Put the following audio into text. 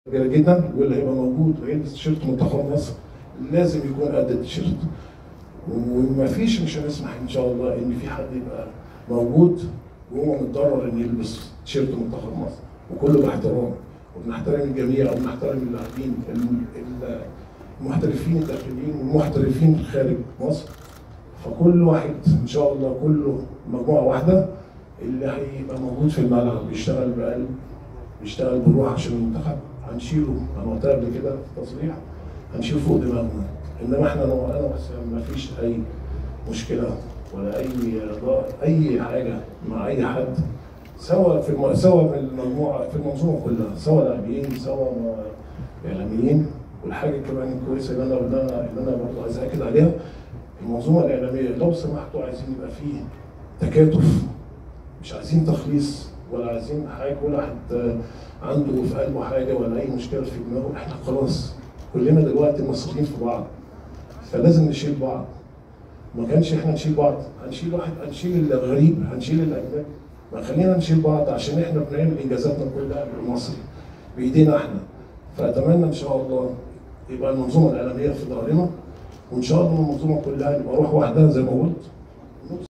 كبيره جدا واللي هيبقى موجود ويلبس تيشيرت منتخب مصر لازم يكون قد التيشيرت وما فيش مش هنسمح ان شاء الله ان في حد يبقى موجود وهو متضرر ان يلبس تيشيرت منتخب مصر وكله باحترام وبنحترم الجميع وبنحترم اللاعبين المحترفين الداخليين والمحترفين خارج مصر فكل واحد ان شاء الله كله مجموعه واحده اللي هيبقى موجود في الملعب بيشتغل بقلب بيشتغل بروح عشان المنتخب هنشيله انا قلتها قبل كده في تصريح هنشيله فوق دماغنا انما احنا انا وحسام ما فيش اي مشكله ولا اي اي حاجه مع اي حد سواء في الم... سواء في المجموعه في المنظومه كلها سواء لاعبين سواء اعلاميين والحاجه كمان الكويسه اللي انا اللي انا اللي انا برضه عايز اكد عليها المنظومه الاعلاميه لو سمحتوا عايزين يبقى فيه تكاتف مش عايزين تخليص ولا عايزين حاجه كل واحد عنده في قلبه حاجه ولا اي مشكله في دماغه احنا خلاص كلنا دلوقتي مصريين في بعض فلازم نشيل بعض ما كانش احنا نشيل بعض هنشيل واحد هنشيل الغريب هنشيل الاجنبي ما خلينا نشيل بعض عشان احنا بنعمل انجازاتنا كلها بالمصري بايدينا احنا فاتمنى ان شاء الله يبقى المنظومه الاعلاميه في ظهرنا وان شاء الله المنظومه كلها نبقى روح واحده زي ما قلت